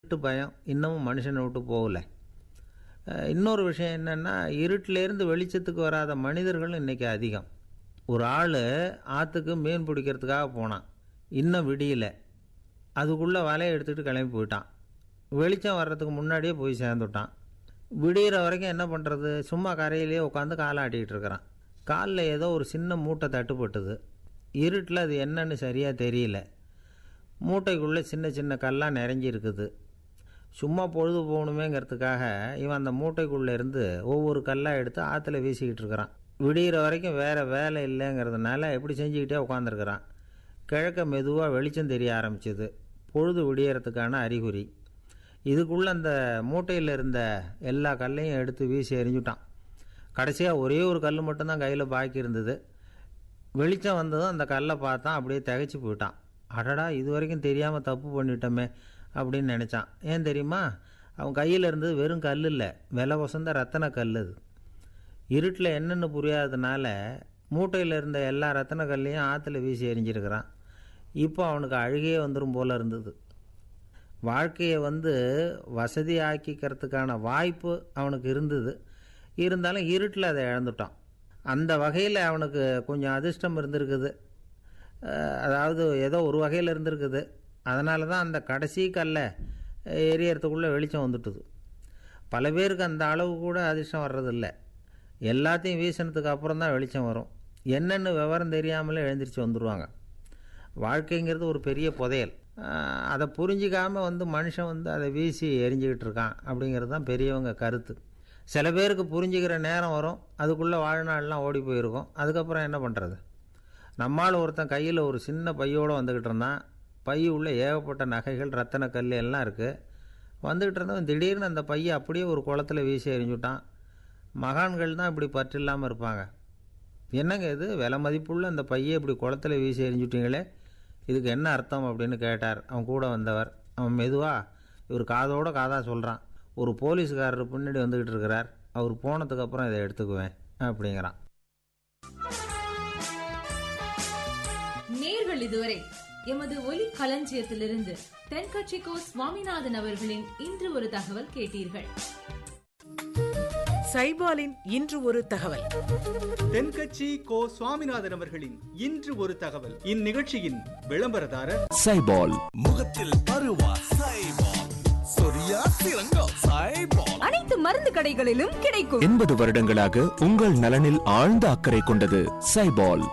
இருட்டு பயம் இன்னமும் மனுஷனை விட்டு போகல அஹ் இன்னொரு விஷயம் என்னென்னா இருட்டிலேருந்து வெளிச்சத்துக்கு வராத மனிதர்கள் இன்றைக்கி அதிகம் ஒரு ஆள் ஆற்றுக்கு மீன் பிடிக்கிறதுக்காக போனான் இன்னும் விடியல அதுக்குள்ளே வலையை எடுத்துகிட்டு கிளம்பி போயிட்டான் வெளிச்சம் வர்றதுக்கு முன்னாடியே போய் சேர்ந்துட்டான் விடிகிற வரைக்கும் என்ன பண்ணுறது சும்மா கரையிலேயே உட்காந்து காலை ஆட்டிகிட்டு இருக்கிறான் காலில் ஏதோ ஒரு சின்ன மூட்டை தட்டுப்பட்டுது இருட்டில் அது என்னன்னு சரியாக தெரியல மூட்டைக்குள்ளே சின்ன சின்ன கல்லாக நிறைஞ்சி இருக்குது சும்மா பொழுது போகணுமேங்கிறதுக்காக இவன் அந்த மூட்டைக்குள்ளே இருந்து ஒவ்வொரு கல்லாக எடுத்து ஆற்றுல வீசிக்கிட்டு இருக்கிறான் விடிகிற வரைக்கும் வேறு வேலை இல்லைங்கிறதுனால எப்படி செஞ்சுக்கிட்டே உட்காந்துருக்கிறான் கிழக்க மெதுவாக வெளிச்சம் தெரிய ஆரம்பிச்சுது பொழுது விடியறதுக்கான அறிகுறி இதுக்குள்ளே அந்த மூட்டையில் இருந்த எல்லா கல்லையும் எடுத்து வீசி எறிஞ்சுட்டான் கடைசியாக ஒரே ஒரு கல் மட்டும்தான் கையில் பாக்கி இருந்தது வெளிச்சம் வந்ததும் அந்த கல்லை பார்த்தான் அப்படியே திகைச்சு போயிட்டான் அடடா இது வரைக்கும் தெரியாமல் தப்பு பண்ணிட்டோமே அப்படின்னு நினச்சான் ஏன் தெரியுமா அவன் கையில் இருந்தது வெறும் கல் இல்லை விலை வசந்த ரத்தன கல் அது இருட்டில் என்னென்னு புரியாததுனால மூட்டையில் இருந்த எல்லா ரத்தன கல்லையும் ஆற்றுல வீசி எறிஞ்சிருக்கிறான் இப்போ அவனுக்கு அழுகையே வந்துடும் போல இருந்தது வாழ்க்கையை வந்து வசதி ஆக்கிக்கிறதுக்கான வாய்ப்பு அவனுக்கு இருந்தது இருந்தாலும் இருட்டில் அதை இழந்துட்டான் அந்த வகையில் அவனுக்கு கொஞ்சம் அதிர்ஷ்டம் இருந்திருக்குது அஹ் அதாவது ஏதோ ஒரு வகையில் இருந்திருக்குது அதனால தான் அந்த கடைசி கல்லை எரியறதுக்குள்ளே வெளிச்சம் வந்துட்டுது பல பேருக்கு அந்த அளவு கூட அதிர்ஷ்டம் வர்றதில்ல எல்லாத்தையும் வீசினதுக்கு அப்புறம் தான் வெளிச்சம் வரும் என்னென்னு விவரம் தெரியாமலே எழுந்திரிச்சு வந்துடுவாங்க வாழ்க்கைங்கிறது ஒரு பெரிய புதையல் அஹ் அதை புரிஞ்சிக்காமல் வந்து மனுஷன் வந்து அதை வீசி எரிஞ்சுக்கிட்டு இருக்கான் அப்படிங்கிறது தான் பெரியவங்க கருத்து சில பேருக்கு புரிஞ்சுக்கிற நேரம் வரும் அதுக்குள்ளே வாழ்நாள்லாம் ஓடி போயிருக்கும் அதுக்கப்புறம் என்ன பண்ணுறது நம்மால் ஒருத்தன் கையில் ஒரு சின்ன பையோடு வந்துக்கிட்டு இருந்தான் பை உள்ள ஏகப்பட்ட நகைகள் ரத்தன கல் எல்லாம் இருக்குது வந்துக்கிட்டு இருந்தவன் திடீர்னு அந்த பையை அப்படியே ஒரு குளத்துல வீசி எறிஞ்சுட்டான் மகான்கள் தான் இப்படி பற்று இல்லாமல் இருப்பாங்க என்னங்க இது விலை மதிப்புள்ள அந்த பையை இப்படி குளத்துல வீசி எறிஞ்சுட்டீங்களே இதுக்கு என்ன அர்த்தம் அப்படின்னு கேட்டார் அவன் கூட வந்தவர் அவன் மெதுவாக இவர் காதோட காதாக சொல்கிறான் ஒரு போலீஸ்காரர் பின்னாடி வந்துக்கிட்டு இருக்கிறார் அவர் போனதுக்கப்புறம் இதை எடுத்துக்குவேன் அப்படிங்கிறான் நேர்கள் இதுவரை எமது ஒலி களஞ்சியத்திலிருந்து தென்கட்சிக்கோ சுவாமிநாதன் அவர்களின் இன்று ஒரு தகவல் கேட்டீர்கள் சைபாலின் இன்று ஒரு தகவல் தென்கட்சி கோ சுவாமிநாதன் அவர்களின் இன்று ஒரு தகவல் இந்நிகழ்ச்சியின் விளம்பரதாரர் சைபால் முகத்தில் பருவா சைபால் சொரியா சிறங்கா சைபால் அனைத்து மருந்து கடைகளிலும் கிடைக்கும் எண்பது வருடங்களாக உங்கள் நலனில் ஆழ்ந்த அக்கறை கொண்டது சைபால்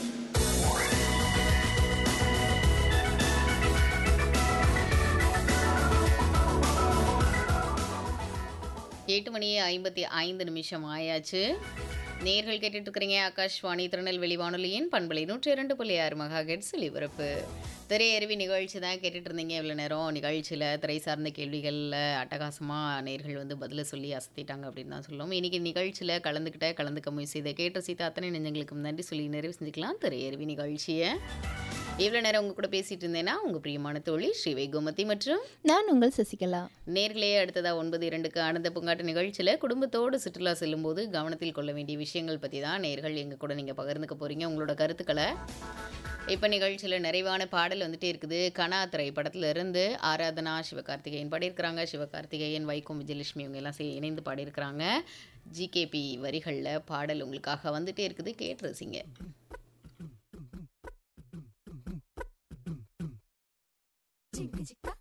எட்டு மணி ஐம்பத்தி ஐந்து நிமிஷம் ஆயாச்சு நேர்கள் கேட்டுட்டு இருக்கிறீங்க ஆகாஷ்வாணி திருநெல்வேலி வானொலியின் பண்பலை நூற்றி இரண்டு புள்ளி ஆறு மகா ஹெட்ஸ் ஒலிபரப்பு திரையருவி நிகழ்ச்சி தான் கேட்டுட்டு இருந்தீங்க இவ்வளோ நேரம் நிகழ்ச்சியில் திரை சார்ந்த கேள்விகளில் அட்டகாசமாக நேர்கள் வந்து பதிலை சொல்லி அசத்திட்டாங்க அப்படின்னு தான் சொல்லுவோம் இன்றைக்கி நிகழ்ச்சியில் கலந்துக்கிட்ட கலந்துக்க முயற்சி இதை கேட்ட சீதா அத்தனை நெஞ்சங்களுக்கும் நன்றி சொல்லி நிறைவு செஞ்சுக்கலாம் திரையருவி நிகழ்ச்சியை இவ்வளோ நேரம் உங்க கூட பேசிட்டு இருந்தேன்னா உங்கள் பிரியமான தோழி ஸ்ரீவை கோமதி மற்றும் நான் உங்கள் சசிகலா நேர்களே அடுத்ததா ஒன்பது இரண்டுக்கு ஆனந்த பூங்காட்டு நிகழ்ச்சியில் குடும்பத்தோடு சுற்றுலா செல்லும்போது கவனத்தில் கொள்ள வேண்டிய விஷயங்கள் பற்றி தான் நேர்கள் எங்கள் கூட நீங்கள் பகிர்ந்துக்க போகிறீங்க உங்களோட கருத்துக்களை இப்போ நிகழ்ச்சியில் நிறைவான பாடல் வந்துட்டே இருக்குது கனா திரைப்படத்துல இருந்து ஆராதனா சிவகார்த்திகேயன் பாடியிருக்கிறாங்க சிவகார்த்திகேயன் வைக்கம் விஜயலட்சுமி இவங்க எல்லாம் சே- இணைந்து பாடியிருக்கிறாங்க ஜிகேபி வரிகளில் பாடல் உங்களுக்காக வந்துட்டே இருக்குது கேட்டு ரசிங்க சிக்கு சிக்கா